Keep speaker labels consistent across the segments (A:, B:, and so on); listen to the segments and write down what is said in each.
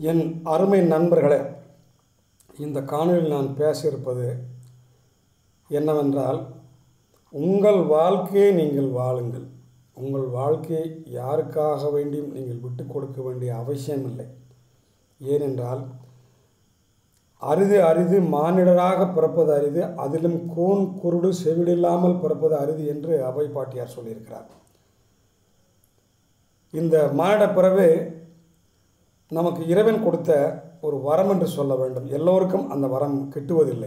A: என் அருமை நண்பர்களே இந்த காணொலியில் நான் பேச இருப்பது என்னவென்றால் உங்கள் வாழ்க்கையை நீங்கள் வாழுங்கள் உங்கள் வாழ்க்கையை யாருக்காக வேண்டியும் நீங்கள் விட்டு கொடுக்க வேண்டிய அவசியமில்லை ஏனென்றால் அரிது அரிது மானிடராக பிறப்பது அரிது அதிலும் கூன் குருடு செவிடில்லாமல் பிறப்பது அரிது என்று அவை பாட்டியார் சொல்லியிருக்கிறார் இந்த மானிட பிறவே நமக்கு இறைவன் கொடுத்த ஒரு வரம் என்று சொல்ல வேண்டும் எல்லோருக்கும் அந்த வரம் கிட்டுவதில்லை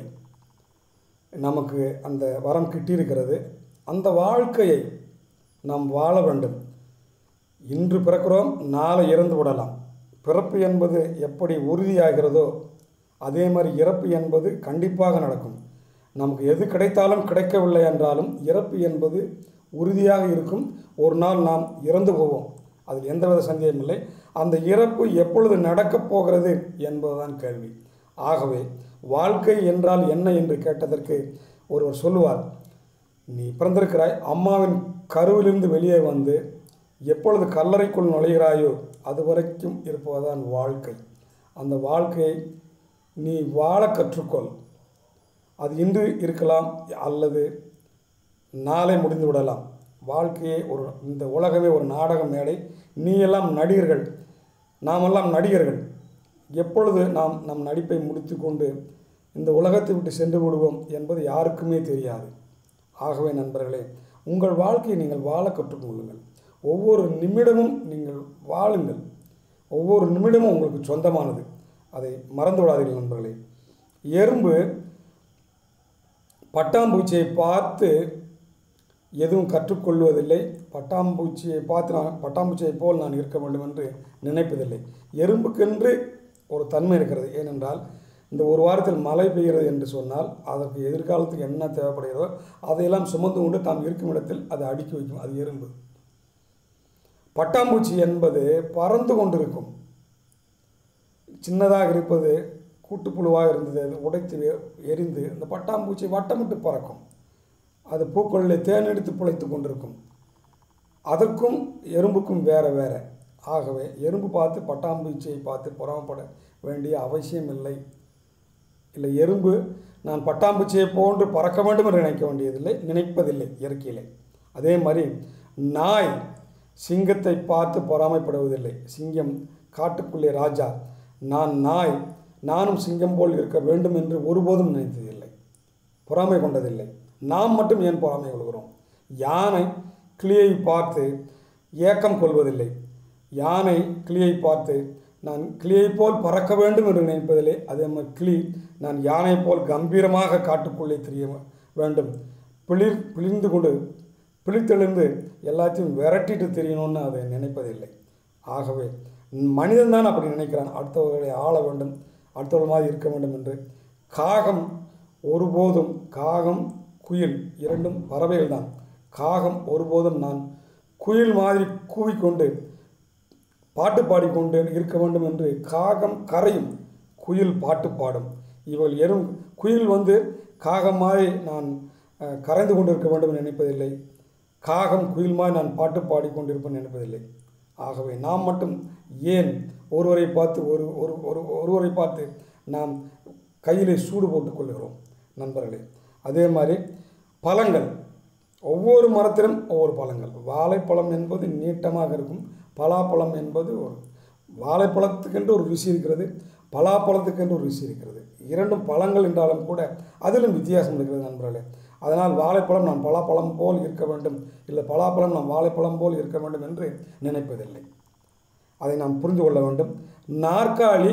A: நமக்கு அந்த வரம் கிட்டியிருக்கிறது அந்த வாழ்க்கையை நாம் வாழ வேண்டும் இன்று பிறக்கிறோம் நாளை இறந்து விடலாம் பிறப்பு என்பது எப்படி உறுதியாகிறதோ அதே மாதிரி இறப்பு என்பது கண்டிப்பாக நடக்கும் நமக்கு எது கிடைத்தாலும் கிடைக்கவில்லை என்றாலும் இறப்பு என்பது உறுதியாக இருக்கும் ஒரு நாள் நாம் இறந்து போவோம் அதில் எந்தவித சந்தேகம் இல்லை அந்த இறப்பு எப்பொழுது நடக்கப் போகிறது என்பதுதான் கேள்வி ஆகவே வாழ்க்கை என்றால் என்ன என்று கேட்டதற்கு ஒருவர் சொல்லுவார் நீ பிறந்திருக்கிறாய் அம்மாவின் கருவிலிருந்து வெளியே வந்து எப்பொழுது கல்லறைக்குள் நுழைகிறாயோ அது வரைக்கும் இருப்பதுதான் வாழ்க்கை அந்த வாழ்க்கையை நீ வாழ கற்றுக்கொள் அது இன்று இருக்கலாம் அல்லது நாளை முடிந்து விடலாம் வாழ்க்கையே ஒரு இந்த உலகமே ஒரு நாடக மேடை நீ எல்லாம் நடிகர்கள் நாமெல்லாம் நடிகர்கள் எப்பொழுது நாம் நம் நடிப்பை முடித்துக்கொண்டு இந்த உலகத்தை விட்டு சென்று விடுவோம் என்பது யாருக்குமே தெரியாது ஆகவே நண்பர்களே உங்கள் வாழ்க்கையை நீங்கள் வாழ கற்றுக்கொள்ளுங்கள் ஒவ்வொரு நிமிடமும் நீங்கள் வாழுங்கள் ஒவ்வொரு நிமிடமும் உங்களுக்கு சொந்தமானது அதை மறந்து விடாதீர்கள் நண்பர்களே எறும்பு பட்டாம்பூச்சியை பார்த்து எதுவும் கற்றுக்கொள்வதில்லை பட்டாம்பூச்சியை பார்த்து நான் பட்டாம்பூச்சியை போல் நான் இருக்க வேண்டும் என்று நினைப்பதில்லை எறும்புக்கென்று ஒரு தன்மை இருக்கிறது ஏனென்றால் இந்த ஒரு வாரத்தில் மழை பெய்கிறது என்று சொன்னால் அதற்கு எதிர்காலத்துக்கு என்ன தேவைப்படுகிறதோ அதையெல்லாம் சுமந்து கொண்டு தாம் இருக்கும் இடத்தில் அதை அடுக்கி வைக்கும் அது எறும்பு பட்டாம்பூச்சி என்பது பறந்து கொண்டிருக்கும் சின்னதாக இருப்பது கூட்டுப்புழுவாக இருந்தது அது உடைத்து எரிந்து அந்த பட்டாம்பூச்சி வட்டமிட்டு பறக்கும் அது பூக்களில் தேன் எடுத்து பிழைத்து கொண்டிருக்கும் அதற்கும் எறும்புக்கும் வேற வேற ஆகவே எறும்பு பார்த்து பட்டாம்பூச்சியை பார்த்து புறமப்பட வேண்டிய அவசியம் இல்லை இல்லை எறும்பு நான் பட்டாம்பூச்சியை போன்று பறக்க வேண்டும் என்று நினைக்க வேண்டியதில்லை நினைப்பதில்லை இயற்கையிலே அதே மாதிரி நாய் சிங்கத்தை பார்த்து பொறாமைப்படுவதில்லை சிங்கம் காட்டுக்குள்ளே ராஜா நான் நாய் நானும் சிங்கம் போல் இருக்க வேண்டும் என்று ஒருபோதும் நினைத்ததில்லை பொறாமை கொண்டதில்லை நாம் மட்டும் ஏன் பொறாமை கொள்கிறோம் யானை கிளியை பார்த்து ஏக்கம் கொள்வதில்லை யானை கிளியை பார்த்து நான் கிளியை போல் பறக்க வேண்டும் என்று நினைப்பதில்லை அதே மாதிரி கிளி நான் யானை போல் கம்பீரமாக காட்டுக்குள்ளே தெரிய வேண்டும் பிளிர் பிழிந்து கொண்டு பிழித்தெழுந்து எல்லாத்தையும் விரட்டிட்டு தெரியணும்னு அதை நினைப்பதில்லை ஆகவே மனிதன் தான் அப்படி நினைக்கிறான் அடுத்தவர்களை ஆள வேண்டும் அடுத்தவர்கள் மாதிரி இருக்க வேண்டும் என்று காகம் ஒருபோதும் காகம் குயில் இரண்டும் பறவைகள் தான் காகம் ஒருபோதும் நான் குயில் மாதிரி கூவிக்கொண்டு பாட்டு பாடிக்கொண்டு இருக்க வேண்டும் என்று காகம் கரையும் குயில் பாட்டு பாடும் இவள் எறும் குயில் வந்து காகம் மாதிரி நான் கரைந்து கொண்டிருக்க வேண்டும் என்று நினைப்பதில்லை காகம் குயில் மாதிரி நான் பாட்டு பாடிக்கொண்டிருப்பேன் நினைப்பதில்லை ஆகவே நாம் மட்டும் ஏன் ஒருவரை பார்த்து ஒரு ஒரு ஒரு ஒருவரை பார்த்து நாம் கையிலே சூடு போட்டுக் கொள்கிறோம் நண்பர்களே அதே மாதிரி பழங்கள் ஒவ்வொரு மரத்திலும் ஒவ்வொரு பழங்கள் வாழைப்பழம் என்பது நீட்டமாக இருக்கும் பலாப்பழம் என்பது ஒரு வாழைப்பழத்துக்கென்று ஒரு ருசி இருக்கிறது பலாப்பழத்துக்கென்று ஒரு ருசி இருக்கிறது இரண்டும் பழங்கள் என்றாலும் கூட அதிலும் வித்தியாசம் இருக்கிறது நண்பர்களே அதனால் வாழைப்பழம் நான் பலாப்பழம் போல் இருக்க வேண்டும் இல்லை பலாப்பழம் நான் வாழைப்பழம் போல் இருக்க வேண்டும் என்று நினைப்பதில்லை அதை நாம் புரிந்து கொள்ள வேண்டும் நாற்காலி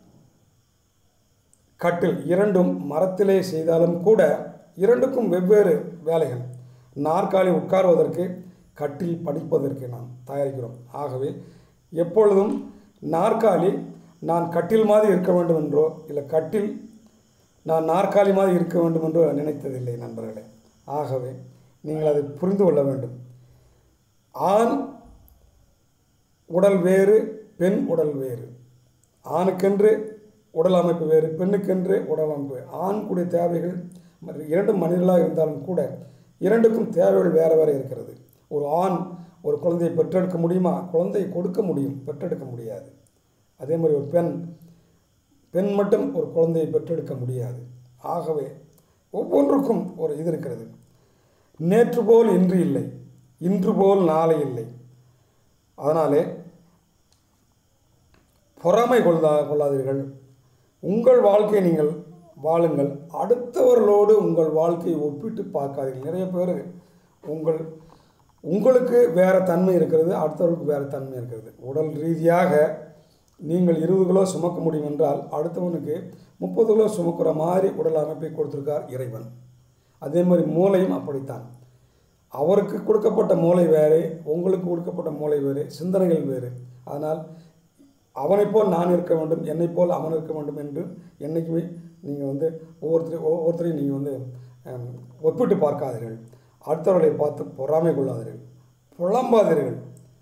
A: கட்டில் இரண்டும் மரத்திலே செய்தாலும் கூட இரண்டுக்கும் வெவ்வேறு வேலைகள் நாற்காலி உட்காருவதற்கு கட்டில் படிப்பதற்கு நாம் தயாரிக்கிறோம் ஆகவே எப்பொழுதும் நாற்காலி நான் கட்டில் மாதிரி இருக்க வேண்டும் என்றோ இல்லை கட்டில் நான் நாற்காலி மாதிரி இருக்க வேண்டும் என்றோ நினைத்ததில்லை நண்பர்களே ஆகவே நீங்கள் அதை புரிந்து கொள்ள வேண்டும் ஆண் உடல் வேறு பெண் உடல் வேறு ஆணுக்கென்று உடல் அமைப்பு வேறு பெண்ணுக்கென்று உடல் அமைப்பு ஆண்குடைய தேவைகள் இரண்டு மனிதர்களாக இருந்தாலும் கூட இரண்டுக்கும் தேவைகள் வேறு வேறு இருக்கிறது ஒரு ஆண் ஒரு குழந்தையை பெற்றெடுக்க முடியுமா குழந்தையை கொடுக்க முடியும் பெற்றெடுக்க முடியாது அதே மாதிரி ஒரு பெண் பெண் மட்டும் ஒரு குழந்தையை பெற்றெடுக்க முடியாது ஆகவே ஒவ்வொன்றுக்கும் ஒரு இது இருக்கிறது நேற்று போல் இன்று இல்லை இன்று போல் நாளை இல்லை அதனாலே பொறாமை கொள்ளா கொள்ளாதீர்கள் உங்கள் வாழ்க்கையை நீங்கள் வாழுங்கள் அடுத்தவர்களோடு உங்கள் வாழ்க்கையை ஒப்பிட்டு பார்க்காதீர்கள் நிறைய பேர் உங்கள் உங்களுக்கு வேறு தன்மை இருக்கிறது அடுத்தவர்களுக்கு வேறு தன்மை இருக்கிறது உடல் ரீதியாக நீங்கள் இருபது கிலோ சுமக்க முடியும் என்றால் அடுத்தவனுக்கு முப்பது கிலோ சுமக்கிற மாதிரி உடல் அமைப்பை கொடுத்திருக்கார் இறைவன் அதே மாதிரி மூளையும் அப்படித்தான் அவருக்கு கொடுக்கப்பட்ட மூளை வேறு உங்களுக்கு கொடுக்கப்பட்ட மூளை வேறு சிந்தனைகள் வேறு அதனால் அவனைப் போல் நான் இருக்க வேண்டும் என்னைப் போல் அவன் இருக்க வேண்டும் என்று என்றைக்குமே நீங்கள் வந்து ஒவ்வொருத்தரையும் ஒவ்வொருத்தரையும் நீங்கள் வந்து ஹம், ஒப்பிட்டு பார்க்காதீர்கள் அடுத்தவர்களை பார்த்து பொறாமை கொள்ளாதீர்கள் புலம்பாதீர்கள்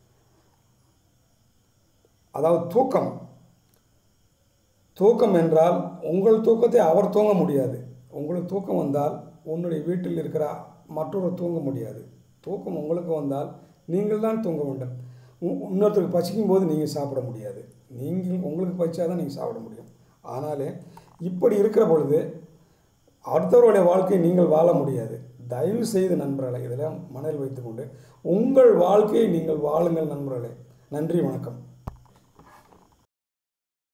A: அதாவது தூக்கம் தூக்கம் என்றால் உங்கள் தூக்கத்தை அவர் தூங்க முடியாது உங்களுக்கு தூக்கம் வந்தால் உன்னுடைய வீட்டில் இருக்கிற மற்றொரு தூங்க முடியாது தூக்கம் உங்களுக்கு வந்தால் நீங்கள் தான் தூங்க வேண்டும் உ- இன்னொருத்தருக்கு பசிக்கும் போது நீங்கள் சாப்பிட முடியாது நீங்கள் உங்களுக்கு பசிச்சா தான் நீங்கள் சாப்பிட முடியும் ஆனாலே இப்படி இருக்கிற பொழுது அடுத்தவருடைய வாழ்க்கையை நீங்கள் வாழ முடியாது தயவு செய்து நண்பர்களே இதெல்லாம் மனதில் வைத்துக்கொண்டு உங்கள் வாழ்க்கையை நீங்கள் வாழுங்கள் நண்பர்களே நன்றி வணக்கம்